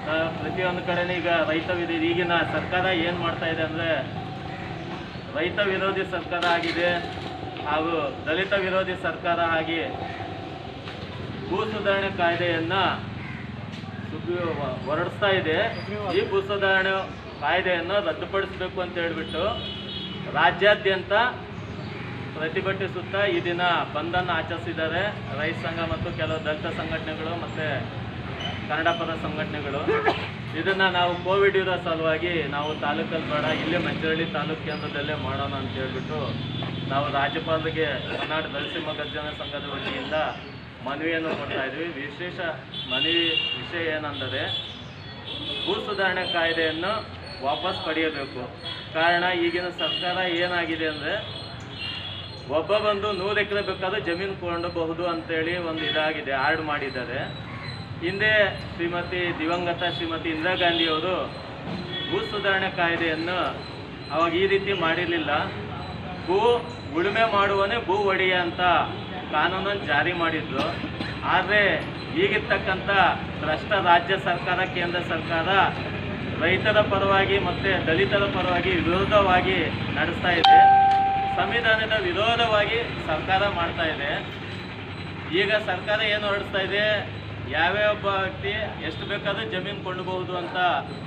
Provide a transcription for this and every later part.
ಆ, ಪ್ರತಿಯೊಂದು ಕಡೆನೂ ಈಗ ರೈತ ವಿರೋಧಿ ಈಗಿನ ಸರ್ಕಾರ ಏನು ಮಾಡ್ತಾ ಇದೆ ಅಂದರೆ ರೈತ ವಿರೋಧಿ ಸರ್ಕಾರ ಆಗಿದೆ ಹಾಗೂ ದಲಿತ ವಿರೋಧಿ ಸರ್ಕಾರ ಆಗಿ ಭೂ ಸುಧಾರಣೆ ಕಾಯ್ದೆಯನ್ನು ಸುಗ್ರೀವ ಹೊರಡಿಸ್ತಾ ಇದೆ ಈ ಭೂ ಸುಧಾರಣೆ ಕಾಯ್ದೆಯನ್ನು ರದ್ದುಪಡಿಸಬೇಕು ಅಂತ ಹೇಳ್ಬಿಟ್ಟು ರಾಜ್ಯಾದ್ಯಂತ ಪ್ರತಿಭಟಿಸುತ್ತಾ ಈ ದಿನ ಬಂದನ್ನು ಆಚರಿಸಿದ್ದಾರೆ ರೈತ ಸಂಘ ಮತ್ತು ಕೆಲವು ದಲಿತ ಸಂಘಟನೆಗಳು ಮತ್ತು ಕನ್ನಡ ಪರ ಸಂಘಟನೆಗಳು ಇದನ್ನ ನಾವು ಕೋವಿಡ್ ಇರೋ ಸಲುವಾಗಿ ನಾವು ತಾಲೂಕಲ್ಲಿ ಬೇಡ ಇಲ್ಲೇ ಮಂಚರಳ್ಳಿ ತಾಲೂಕು ಕೇಂದ್ರದಲ್ಲೇ ಮಾಡೋಣ ಅಂತ ಹೇಳ್ಬಿಟ್ಟು ನಾವು ರಾಜ್ಯಪಾಲರಿಗೆ ಕರ್ನಾಟಕ ದಲಿತ ಗರ್ಜನ ಸಂಘದ ವತಿಯಿಂದ ಮನವಿಯನ್ನು ಕೊಡ್ತಾ ಇದ್ವಿ ವಿಶೇಷ ಮನವಿ ವಿಷಯ ಏನೆಂದರೆ ಭೂ ಸುಧಾರಣೆ ಕಾಯ್ದೆಯನ್ನು ವಾಪಸ್ ಪಡೆಯಬೇಕು ಕಾರಣ ಈಗಿನ ಸರ್ಕಾರ ಏನಾಗಿದೆ ಅಂದರೆ ಒಬ್ಬ ಬಂದು ನೂರು ಎಕರೆ ಬೇಕಾದ್ರೆ ಜಮೀನು ಕೊಂಡಬಹುದು ಅಂತೇಳಿ ಒಂದು ಇದಾಗಿದೆ ಆರ್ಡ್ ಮಾಡಿದ್ದಾರೆ ಹಿಂದೆ ಶ್ರೀಮತಿ ದಿವಂಗತ ಶ್ರೀಮತಿ ಇಂದಿರಾ ಗಾಂಧಿಯವರು ಭೂ ಸುಧಾರಣೆ ಕಾಯ್ದೆಯನ್ನು ಅವಾಗ ಈ ರೀತಿ ಮಾಡಿರಲಿಲ್ಲ ಭೂ ಉಳುಮೆ ಮಾಡುವನೇ ಭೂ ಒಡೆಯ ಅಂತ ಕಾನೂನನ್ನು ಜಾರಿ ಮಾಡಿದ್ರು ಆದರೆ ಈಗಿರ್ತಕ್ಕಂಥ ಭ್ರಷ್ಟ ರಾಜ್ಯ ಸರ್ಕಾರ ಕೇಂದ್ರ ಸರ್ಕಾರ ರೈತರ ಪರವಾಗಿ ಮತ್ತು ದಲಿತರ ಪರವಾಗಿ ವಿರೋಧವಾಗಿ ನಡೆಸ್ತಾ ಇದೆ ಸಂವಿಧಾನದ ವಿರೋಧವಾಗಿ ಸರ್ಕಾರ ಮಾಡ್ತಾ ಇದೆ ಈಗ ಸರ್ಕಾರ ಏನು ಹೊರಡಿಸ್ತಾ ಇದೆ ಯಾವ್ಯಾವ ಒಬ್ಬ ವ್ಯಕ್ತಿ ಎಷ್ಟು ಬೇಕಾದ್ರೂ ಜಮೀನು ಕೊಂಡಬಹುದು ಅಂತ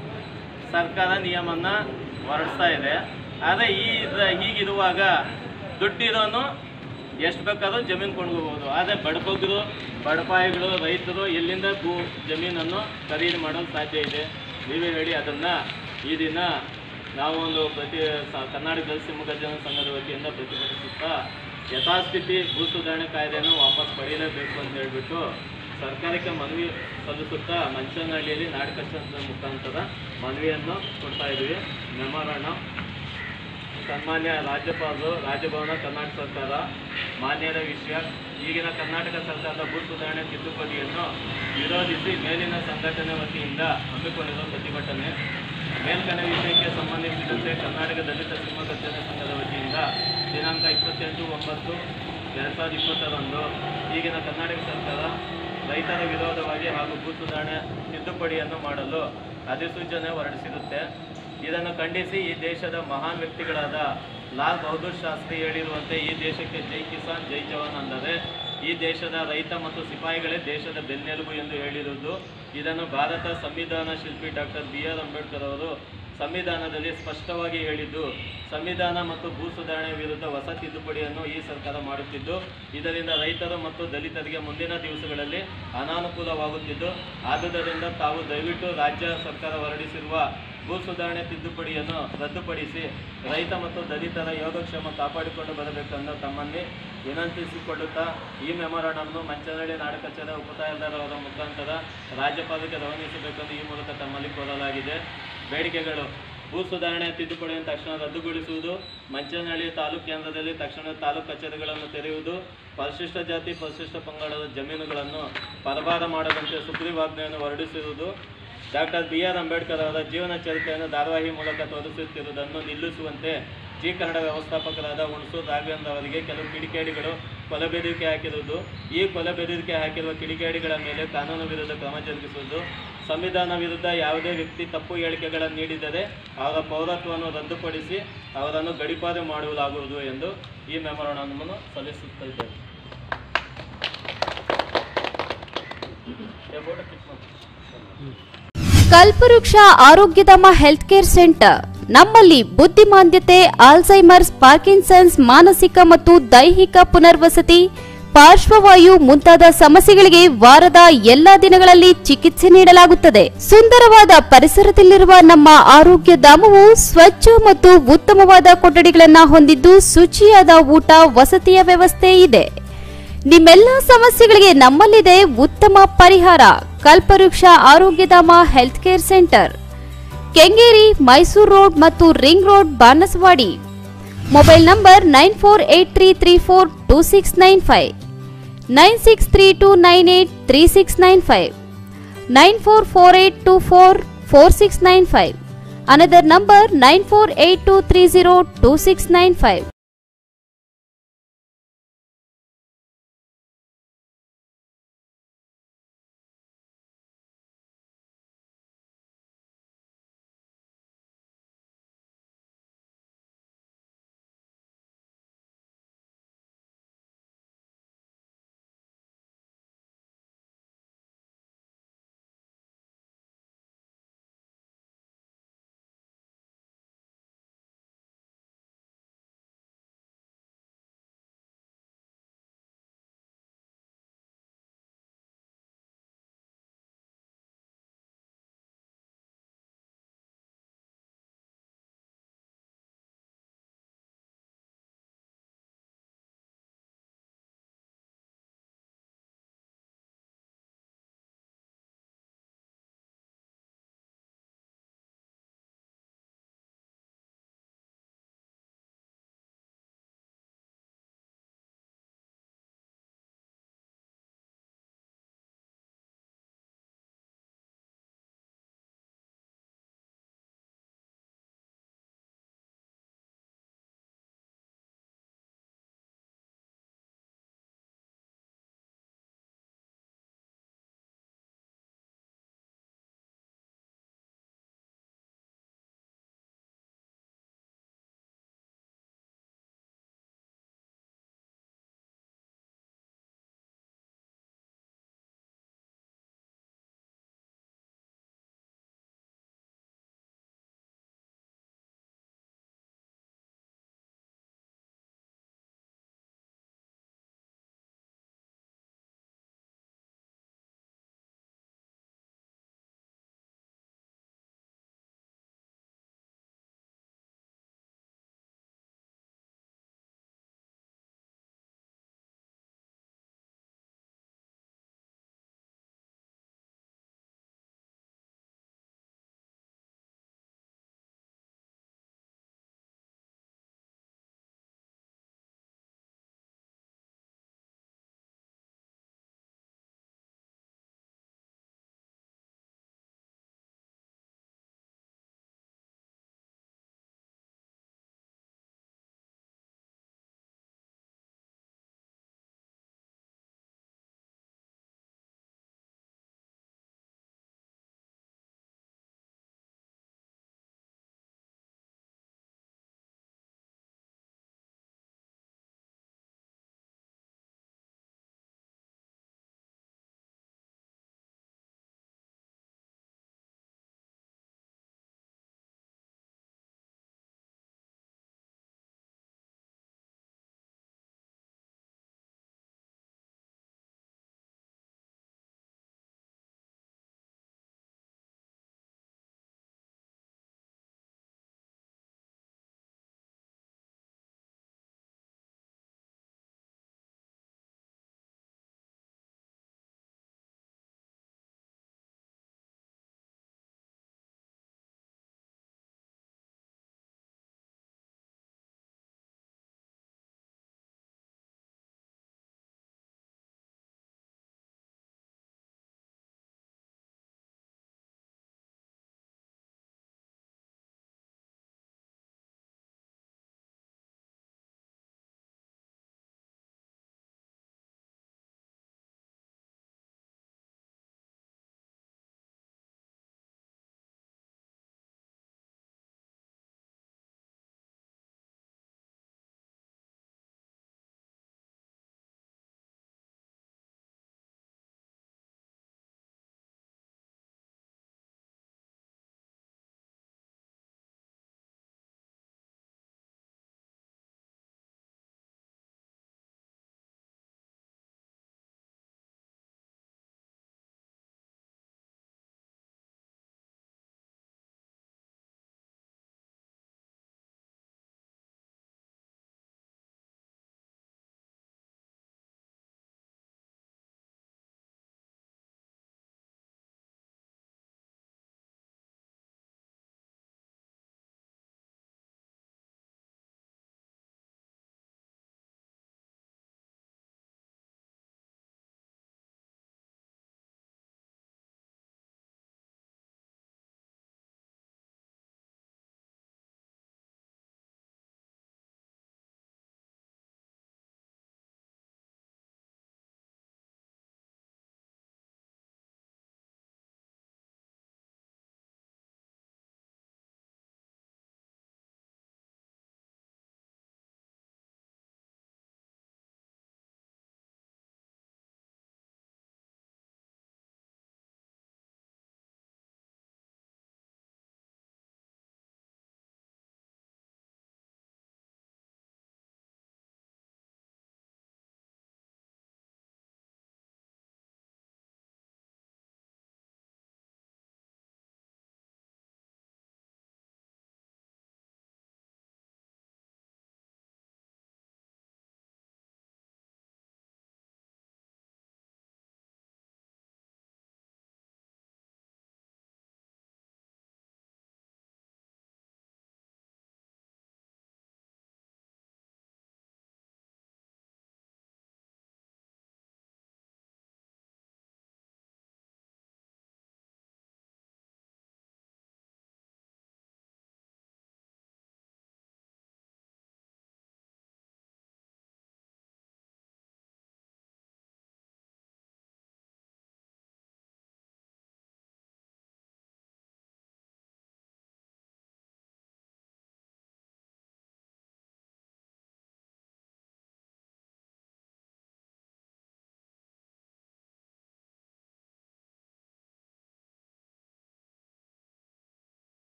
ಸರ್ಕಾರ ನಿಯಮನ ಹೊರಡಿಸ್ತಾ ಇದೆ ಆದರೆ ಈ ಇದ್ರ- ಹೀಗಿರುವಾಗ ದುಡ್ಡಿರೋನು ಎಷ್ಟು ಬೇಕಾದ್ರೂ ಜಮೀನು ಕೊಂಡ್ಕೋಬಹುದು ಆದರೆ ಬಡಬಗ್ಗರು ಬಡಪಾಯಿಗಳು ರೈತರು ಎಲ್ಲಿಂದ ಭೂ ಜಮೀನನ್ನು ಖರೀದಿ ಮಾಡಲು ಸಾಧ್ಯ ಇದೆ ನೀವೇ ಹೇಳಿ ಅದನ್ನು ಈ ದಿನ ನಾವು ಒಂದು ಪ್ರತಿ ಸ- ಕರ್ನಾಟಕ ದಲಿತ ಗರ್ಜನ ಸಂಘದ ವತಿಯಿಂದ ಪ್ರತಿಭಟಿಸುತ್ತಾ ಯಥಾಸ್ಥಿತಿ ಭೂ ಸುಧಾರಣೆ ಕಾಯ್ದೆಯನ್ನು ವಾಪಸ್ ಪಡೆಯಲೇಬೇಕು ಅಂತ ಹೇಳ್ಬಿಟ್ಟು ಸರ್ಕಾರಕ್ಕೆ ಮನವಿ ಸಲ್ಲಿಸುತ್ತಾ ಮಂಚನಹಳ್ಳಿಯಲ್ಲಿ ನಾಡಕಷ್ಟದ ಮುಖಾಂತರ ಮನವಿಯನ್ನು ಕೊಡ್ತಾ ಇದ್ವಿ ಮೆಮೊರಾಂಡಮ್ ಸನ್ಮಾನ್ಯ ರಾಜ್ಯಪಾಲರು ರಾಜಭವನ ಕರ್ನಾಟಕ ಸರ್ಕಾರ ಮಾನ್ಯರ ವಿಷಯ ಈಗಿನ ಕರ್ನಾಟಕ ಸರ್ಕಾರದ ಭೂ ಸುಧಾರಣೆ ತಿದ್ದುಪಡಿಯನ್ನು ವಿರೋಧಿಸಿ ಮೇಲಿನ ಸಂಘಟನೆ ವತಿಯಿಂದ ಹಮ್ಮಿಕೊಂಡಿರುವ ಪ್ರತಿಭಟನೆ ಮೇಲ್ಕನೆ ವಿಷಯಕ್ಕೆ ಸಂಬಂಧಿಸಿದಂತೆ ಕರ್ನಾಟಕ ದಲಿತ ಸಿಂಹಗರ್ಜನೆ ಸಂಘದ ವತಿಯಿಂದ ದಿನಾಂಕ ಇಪ್ಪತ್ತೆಂಟು ಒಂಬತ್ತು ಎರಡು ಸಾವಿರದ ಇಪ್ಪತ್ತರಂದು ಈಗಿನ ಕರ್ನಾಟಕ ಸರ್ಕಾರ ರೈತರ ವಿರೋಧವಾಗಿ ಹಾಗೂ ಭೂ ಸುಧಾರಣೆ ತಿದ್ದುಪಡಿಯನ್ನು ಮಾಡಲು ಅಧಿಸೂಚನೆ ಹೊರಡಿಸಿರುತ್ತೆ ಇದನ್ನು ಖಂಡಿಸಿ ಈ ದೇಶದ ಮಹಾನ್ ವ್ಯಕ್ತಿಗಳಾದ ಲಾಲ್ ಬಹದ್ದೂರ್ ಶಾಸ್ತ್ರಿ ಹೇಳಿರುವಂತೆ ಈ ದೇಶಕ್ಕೆ ಜೈ ಕಿಸಾನ್ ಜೈ ಜವಾನ್ ಅಂದರೆ ಈ ದೇಶದ ರೈತ ಮತ್ತು ಸಿಪಾಯಿಗಳೇ ದೇಶದ ಬೆನ್ನೆಲುಬು ಎಂದು ಹೇಳಿರುವುದು ಇದನ್ನು ಭಾರತ ಸಂವಿಧಾನ ಶಿಲ್ಪಿ ಡಾಕ್ಟರ್ ಬಿ ಆರ್ ಅಂಬೇಡ್ಕರ್ ಅವರು ಸಂವಿಧಾನದಲ್ಲಿ ಸ್ಪಷ್ಟವಾಗಿ ಹೇಳಿದ್ದು ಸಂವಿಧಾನ ಮತ್ತು ಭೂ ಸುಧಾರಣೆ ವಿರುದ್ಧ ಹೊಸ ತಿದ್ದುಪಡಿಯನ್ನು ಈ ಸರ್ಕಾರ ಮಾಡುತ್ತಿದ್ದು ಇದರಿಂದ ರೈತರು ಮತ್ತು ದಲಿತರಿಗೆ ಮುಂದಿನ ದಿವಸಗಳಲ್ಲಿ ಅನಾನುಕೂಲವಾಗುತ್ತಿದ್ದು ಆದುದರಿಂದ ತಾವು ದಯವಿಟ್ಟು ರಾಜ್ಯ ಸರ್ಕಾರ ಹೊರಡಿಸಿರುವ ಭೂ ಸುಧಾರಣೆ ತಿದ್ದುಪಡಿಯನ್ನು ರದ್ದುಪಡಿಸಿ ರೈತ ಮತ್ತು ದಲಿತರ ಯೋಗಕ್ಷೇಮ ಕಾಪಾಡಿಕೊಂಡು ಬರಬೇಕೆಂದು ತಮ್ಮಲ್ಲಿ ವಿನಂತಿಸಿಕೊಳ್ಳುತ್ತಾ ಈ ಮೆಮೊರಾಂಡಮ್ನು ಮಂಚನಹಳ್ಳಿ ನಾಡ ಕಚೇರಿ ಉಪತಹಸೀಲ್ದಾರವರ ಮುಖಾಂತರ ರಾಜ್ಯಪಾಲಕ್ಕೆ ರವಾನಿಸಬೇಕೆಂದು ಈ ಮೂಲಕ ತಮ್ಮಲ್ಲಿ ಕೋರಲಾಗಿದೆ ಬೇಡಿಕೆಗಳು ಭೂ ಸುಧಾರಣೆ ತಿದ್ದುಪಡಿಯನ್ನು ತಕ್ಷಣ ರದ್ದುಗೊಳಿಸುವುದು ಮಂಚನಹಳ್ಳಿ ತಾಲೂಕು ಕೇಂದ್ರದಲ್ಲಿ ತಕ್ಷಣ ತಾಲೂಕು ಕಚೇರಿಗಳನ್ನು ತೆರೆಯುವುದು ಪರಿಶಿಷ್ಟ ಜಾತಿ ಪರಿಶಿಷ್ಟ ಪಂಗಡದ ಜಮೀನುಗಳನ್ನು ಪರಭಾರ ಮಾಡದಂತೆ ಸುಗ್ರೀವಾಜ್ಞೆಯನ್ನು ಹೊರಡಿಸಿರುವುದು ಡಾಕ್ಟರ್ ಬಿ ಆರ್ ಅಂಬೇಡ್ಕರ್ ಅವರ ಜೀವನ ಚರಿತ್ರೆಯನ್ನು ಧಾರಾವಾಹಿ ಮೂಲಕ ತೋರಿಸುತ್ತಿರುವುದನ್ನು ನಿಲ್ಲಿಸುವಂತೆ ಜಿ ಕನ್ನಡ ವ್ಯವಸ್ಥಾಪಕರಾದ ಹುಣಸೂರು ರಾಘವೇಂದ್ರ ಅವರಿಗೆ ಕೆಲವು ಕಿಡಿಕೇಡಿಗಳು ಕೊಲೆ ಬೆದರಿಕೆ ಹಾಕಿರುವುದು ಈ ಕೊಲೆ ಬೆದರಿಕೆ ಹಾಕಿರುವ ಕಿಡಿಕೇಡಿಗಳ ಮೇಲೆ ಕಾನೂನು ವಿರುದ್ಧ ಕ್ರಮ ಜರುಗಿಸುವುದು ಸಂವಿಧಾನ ವಿರುದ್ಧ ಯಾವುದೇ ವ್ಯಕ್ತಿ ತಪ್ಪು ಹೇಳಿಕೆಗಳನ್ನು ನೀಡಿದರೆ ಅವರ ಪೌರತ್ವವನ್ನು ರದ್ದುಪಡಿಸಿ ಅವರನ್ನು ಗಡಿಪಾರು ಮಾಡಲಾಗುವುದು ಎಂದು ಈ ಮೆಮೊರಾಂಡಮನ್ನು ಸಲ್ಲಿಸುತ್ತಿದ್ದೇವೆ ಏ, ಫೋಟೋ ಕ್ಲಿಕ್ ಮಾಡಿ. ಕಲ್ಪವೃಕ್ಷ ಆರೋಗ್ಯಧಾಮ ಹೆಲ್ತ್ ಕೇರ್ ಸೆಂಟರ್ ನಮ್ಮಲ್ಲಿ ಬುದ್ಧಿಮಾಂದ್ಯತೆ ಆಲ್ಝೈಮರ್ಸ್ ಪಾರ್ಕಿನ್ಸನ್ಸ್ ಮಾನಸಿಕ ಮತ್ತು ದೈಹಿಕ ಪುನರ್ವಸತಿ ಪಾರ್ಶ್ವವಾಯು ಮುಂತಾದ ಸಮಸ್ಯೆಗಳಿಗೆ ವಾರದ ಎಲ್ಲಾ ದಿನಗಳಲ್ಲಿ ಚಿಕಿತ್ಸೆ ನೀಡಲಾಗುತ್ತದೆ ಸುಂದರವಾದ ಪರಿಸರದಲ್ಲಿರುವ ನಮ್ಮ ಆರೋಗ್ಯ ಧಾಮವು ಸ್ವಚ್ಛ ಮತ್ತು ಉತ್ತಮವಾದ ಕೊಠಡಿಗಳನ್ನು ಹೊಂದಿದ್ದು ಶುಚಿಯಾದ ಊಟ ವಸತಿಯ ವ್ಯವಸ್ಥೆ ಇದೆ ನಿಮ್ಮೆಲ್ಲ ಸಮಸ್ಯೆಗಳಿಗೆ ನಮ್ಮಲ್ಲಿದೆ ಉತ್ತಮ ಪರಿಹಾರ Kalpavriksha Arogyadhama health care centre Kengeri Mysore road ಮತ್ತು ring road Banaswadi mobile number nine four eight three three four two six nine five nine six three two nine eight three six nine five nine four four eight two four four six nine five another number nine four eight two three zero two six nine five